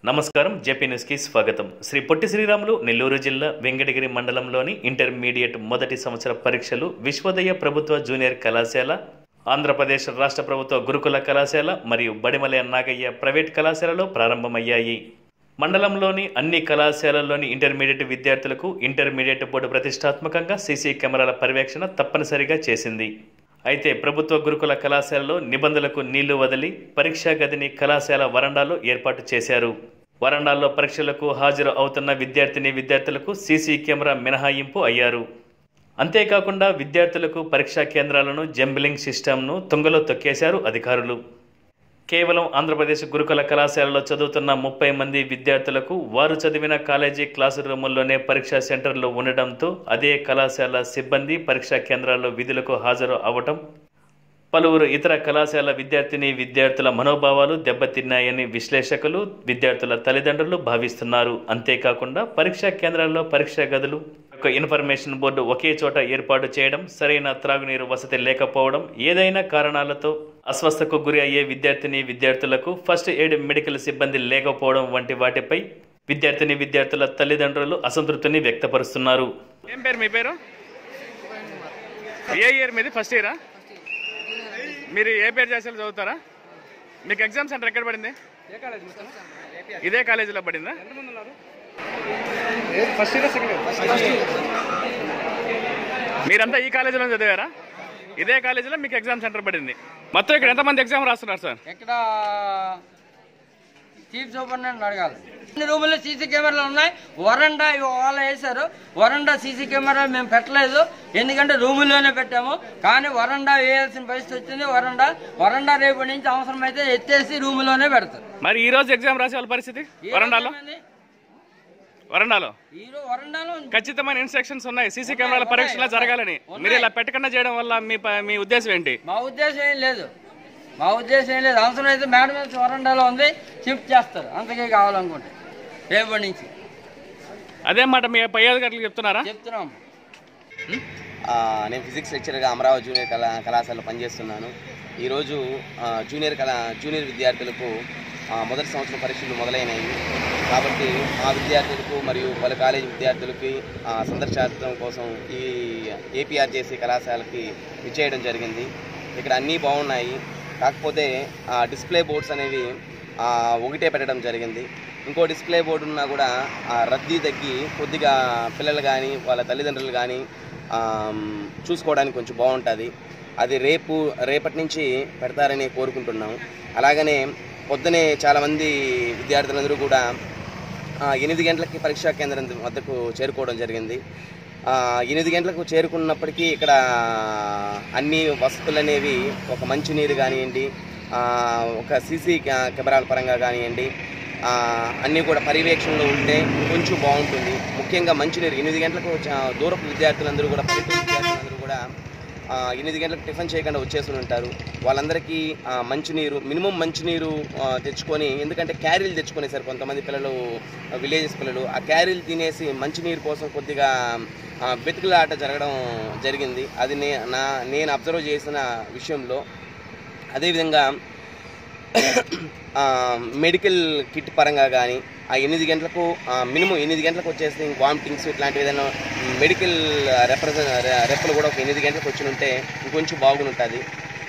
నమస్కారం జేపీ న్యూస్కి స్వాగతం శ్రీ పొట్టి శ్రీరాములు నెల్లూరు జిల్లా వెంకటగిరి మండలంలోని ఇంటర్మీడియట్ మొదటి సంవత్సర పరీక్షలు విశ్వోదయ ప్రభుత్వ జూనియర్ కళాశాల ఆంధ్రప్రదేశ్ రాష్ట్ర ప్రభుత్వ గురుకుల కళాశాల మరియు బడిమలయ నాగయ్య ప్రైవేట్ కళాశాలలో ప్రారంభమయ్యాయి మండలంలోని అన్ని కళాశాలల్లోని ఇంటర్మీడియట్ విద్యార్థులకు ఇంటర్మీడియట్ బోర్డు ప్రతిష్టాత్మకంగా సీసీ కెమెరాల పర్యవేక్షణ తప్పనిసరిగా చేసింది అయితే ప్రభుత్వ గురుకుల కళాశాలలో నిబంధనలకు నీళ్లు వదిలి పరీక్షా గదిని కళాశాల వరండాలో ఏర్పాటు చేశారు వరండాల్లో పరీక్షలకు హాజరు అవుతున్న విద్యార్థిని విద్యార్థులకు సీసీ కెమెరా మినహాయింపు అయ్యారు అంతేకాకుండా విద్యార్థులకు పరీక్షా కేంద్రాలను జంబిలింగ్ సిస్టమ్ను తుంగలో తొక్కేశారు అధికారులు కేవలం ఆంధ్రప్రదేశ్ గురుకుల కళాశాలలో చదువుతున్న ముప్పై మంది విద్యార్థులకు వారు చదివిన కాలేజీ క్లాసు రూముల్లోనే పరీక్షా సెంటర్లు ఉండడంతో అదే కళాశాల సిబ్బంది పరీక్షా కేంద్రాల్లో విధులకు హాజరు అవటం పలువురు ఇతర కళాశాల విద్యార్థిని విద్యార్థుల మనోభావాలు దెబ్బతిన్నాయని విశ్లేషకులు విద్యార్థుల తల్లిదండ్రులు భావిస్తున్నారు అంతేకాకుండా పరీక్షా కేంద్రాల్లో పరీక్షా గదులు ఒక ఇన్ఫర్మేషన్ బోర్డు ఒకే చోట ఏర్పాటు చేయడం సరైన త్రాగునీరు వసతి లేకపోవడం ఏదైనా కారణాలతో అస్వస్థకు గురి అయ్యే విద్యార్థిని విద్యార్థులకు ఫస్ట్ ఎయిడ్ మెడికల్ సిబ్బంది లేకపోవడం వంటి వాటిపై విద్యార్థిని విద్యార్థుల తల్లిదండ్రులు అసంతృప్తిని వ్యక్తపరుస్తున్నారు ఏం పేరు మీ పేరు ఏ ఇయర్ మీది ఫస్ట్ ఇయరా మీరు ఏ పేరు చేసేలా చదువుతారా మీకు ఎగ్జామ్ సెంటర్ ఎక్కడ పడింది ఇదే కాలేజీలో పడిందా ఫస్ట్ ఇయర్ సెకండ్ ఇయర్ మీరంతా ఈ కాలేజీలో చదివారా ఇదే కాలేజీలో మీకు ఎగ్జామ్ సెంటర్ పడింది మొత్తం ఇక్కడ ఎంతమంది ఎగ్జామ్ రాస్తున్నారు సార్ ఇక్కడ చీఫ్ సూపరింటెండెంట్ అడగాలి అన్ని రూముల్లో సీసీ కెమెరాలు ఉన్నాయి వరండా ఇవి వాళ్ళు వేశారు వరండా సీసీ కెమెరాలు మేము పెట్టలేదు ఎందుకంటే రూముల్లోనే పెట్టాము కానీ వరండా వేయాల్సిన పరిస్థితి వచ్చింది వరండా వరండా రేపు నుంచి అవసరమైతే ఎత్తేసి రూములోనే పెడతారు మరి ఈ రోజు ఎగ్జామ్ రాసే వాళ్ళ పరిస్థితి ఈ వరండాలో రోజు ఏమైంది? వరండాలో ఈ రోజు వరండాలో ఖచ్చితమైన ఇన్స్ట్రక్షన్స్ ఉన్నాయి సీసీ కెమెరాల పరీక్షలు జరగాలని మీరు ఇలా పెట్టకుండా చేయడం వల్ల మీ ప- మీ ఉద్దేశం ఏంటి మా ఉద్దేశం ఏం లేదు మా ఉద్దేశం ఏం లేదు అవసరం అయితే మేడం మీద వరండాలో ఉంది షిఫ్ట్ చేస్తారు అంతకే కావాలనుకుంటే రేపటి నుంచి అదే మాట మీ పై అధికారులకు చెప్తున్నారా చెప్తున్నాం ఆ, నేను ఫిజిక్స్ లెక్చరర్గా అమరావతి జూనియర్ కళా కళాశాలలో పనిచేస్తున్నాను ఈరోజు ఆ, జూనియర్ కళా జూనియర్ విద్యార్థులకు ఆ, మొదటి సంవత్సరం పరీక్షలు మొదలైనవి కాబట్టి ఆ విద్యార్థులకు మరియు పలు కాలేజీ విద్యార్థులకి ఆ, సందర్శనార్థం కోసం ఈ ఏపీఆర్జేసీ కళాశాలకి విచ్చేయడం జరిగింది ఇక్కడ అన్నీ బాగున్నాయి కాకపోతే ఆ, డిస్ప్లే బోర్డ్స్ అనేవి ఆ, ఒకటే పెట్టడం జరిగింది ఇంకో డిస్ప్లే బోర్డు ఉన్నా కూడా ఆ రద్దీ తగ్గి కొద్దిగా పిల్లలు కానీ వాళ్ళ తల్లిదండ్రులు కానీ చూసుకోవడానికి కొంచెం బాగుంటుంది అది రేపు రేపటి నుంచి పెడతారని కోరుకుంటున్నాం అలాగనే పొద్దునే చాలామంది విద్యార్థులందరూ కూడా ఆ, ఎనిమిది గంటలకి పరీక్షా కేంద్రం వద్దకు చేరుకోవడం జరిగింది ఆ, ఎనిమిది గంటలకు చేరుకున్నప్పటికీ ఇక్కడ అన్ని వసతులు అనేవి ఒక మంచినీరు కానివ్వండి ఆ, ఒక సీసీ కెమెరాల పరంగా కానివ్వండి ఆ, అన్నీ కూడా పర్యవేక్షణలో ఉంటే కొంచెం బాగుంటుంది ముఖ్యంగా మంచినీరు ఎనిమిది గంటలకు చా- దూరపు విద్యార్థులందరూ కూడా పల్లెటూరు విద్యార్థులందరూ కూడా ఆ, ఎనిమిది గంటలకు టిఫిన్ చేయకుండా వచ్చేసుకుని ఉంటారు వాళ్ళందరికీ ఆ, మంచినీరు మినిమం మంచినీరు ఆ, తెచ్చుకొని ఎందుకంటే క్యారీలు తెచ్చుకునేసారు కొంతమంది పిల్లలు విలేజెస్ పిల్లలు ఆ క్యారీలు తినేసి మంచినీరు కోసం కొద్దిగా ఆ, వెతుకులాట జరగడం జరిగింది అది నే నా నేను అబ్జర్వ్ చేసిన విషయంలో అదేవిధంగా ఆ, మెడికల్ కిట్ పరంగా కానీ ఆ ఎనిమిది గంటలకు ఆ, మినిమం ఎనిమిది గంటలకు వచ్చేసి వామిటింగ్స్ ఇట్లాంటివి ఏదైనా మెడికల్ రెప్రజెంట్ రెప్పులు కూడా ఒక ఎనిమిది గంటలకు వచ్చి ఉంటే ఇంకొంచెం బాగుంటుంది ఉంటుంది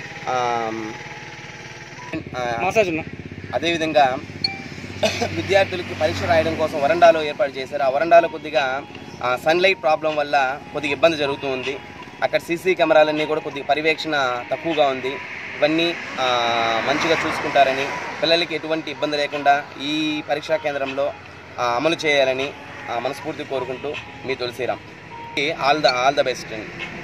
మసాజ్ ఉన్నా అదేవిధంగా విద్యార్థులకి పరీక్ష రాయడం కోసం వరండాలో ఏర్పాటు చేశారు ఆ వరండాలో కొద్దిగా సన్లైట్ ప్రాబ్లం వల్ల కొద్దిగా ఇబ్బంది జరుగుతూ ఉంది అక్కడ సీసీ కెమెరాలన్నీ కూడా కొద్దిగా పర్యవేక్షణ తక్కువగా ఉంది ఇవన్నీ ఆ, మంచిగా చూసుకుంటారని పిల్లలకి ఎటువంటి ఇబ్బంది లేకుండా ఈ పరీక్షా కేంద్రంలో ఆ, అమలు చేయాలని ఆ, మనస్ఫూర్తి కోరుకుంటూ మీ Tulasiram all the all the best అండి